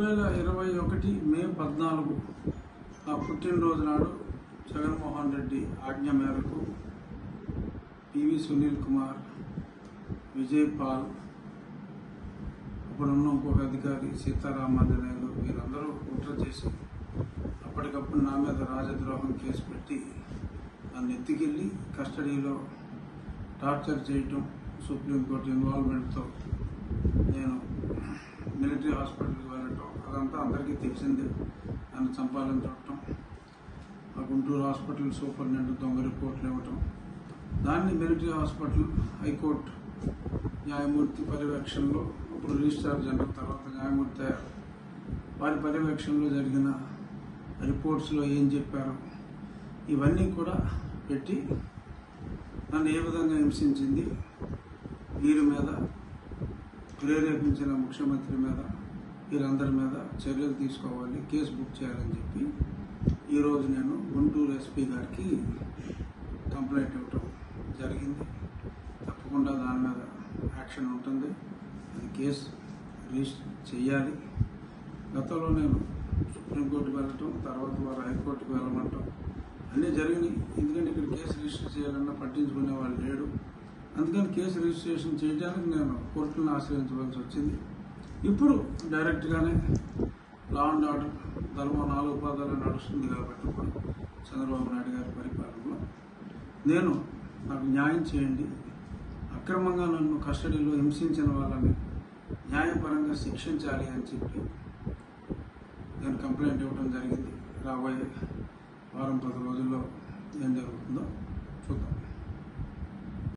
వేల ఇరవై ఒకటి మే పద్నాలుగు నా పుట్టినరోజు నాడు జగన్మోహన్ రెడ్డి ఆజ్ఞ మేరకు పివి సునీల్ కుమార్ విజయ్ పాల్ ఇప్పుడున్న ఇంకొక అధికారి సీతారామాంజనేయులు వీరందరూ కుట్ర చేసి అప్పటికప్పుడు నా మీద రాజద్రోహం కేసు పెట్టి నన్ను ఎత్తుకెళ్ళి కస్టడీలో టార్చర్ చేయటం సుప్రీంకోర్టు ఇన్వాల్వ్మెంట్తో నేను మిలిటరీ హాస్పిటల్కి వెళ్ళటం అదంతా అందరికీ తెలిసిందే నన్ను చంపాలని చూడటం ఆ గుంటూరు హాస్పిటల్ సూపరింటెండెంట్ దొంగ రిపోర్ట్లు ఇవ్వటం దాన్ని మిలిటరీ హాస్పిటల్ హైకోర్టు న్యాయమూర్తి పర్యవేక్షణలో ఇప్పుడు రిజిస్ట్రార్ జనరల్ తర్వాత న్యాయమూర్తి అయ్యారు వారి పర్యవేక్షణలో జరిగిన రిపోర్ట్స్లో ఏం చెప్పారు ఇవన్నీ కూడా పెట్టి నన్ను ఏ విధంగా హింసించింది వీరి మీద ప్రేరేపించిన ముఖ్యమంత్రి మీద వీరందరి మీద చర్యలు తీసుకోవాలి కేసు బుక్ చేయాలని చెప్పి ఈరోజు నేను గుంటూరు ఎస్పీ గారికి కంప్లైంట్ ఇవ్వటం జరిగింది తప్పకుండా దాని మీద యాక్షన్ ఉంటుంది అది కేసు రిజిస్టర్ చేయాలి గతంలో నేను సుప్రీంకోర్టుకు వెళ్ళటం తర్వాత వారు హైకోర్టుకు వెళ్ళమంటాం అన్నీ జరిగినాయి ఎందుకంటే ఇక్కడ కేసు రిజిస్టర్ చేయాలన్నా పట్టించుకునే వాళ్ళు లేడు అందుకని కేసు రిజిస్ట్రేషన్ చేయడానికి నేను కోర్టులను ఆశ్రయించవలసి వచ్చింది ఇప్పుడు డైరెక్ట్గానే లా అండ్ ఆర్డర్ ధర్మం నాలుగు పాదాలు నడుస్తుంది కాబట్టి ఇప్పుడు చంద్రబాబు నాయుడు గారి పరిపాలనలో నేను నాకు న్యాయం చేయండి అక్రమంగా నన్ను కస్టడీలో హింసించిన వాళ్ళని న్యాయపరంగా శిక్షించాలి అని చెప్పి నేను కంప్లైంట్ ఇవ్వడం జరిగింది రాబోయే వారం పది రోజుల్లో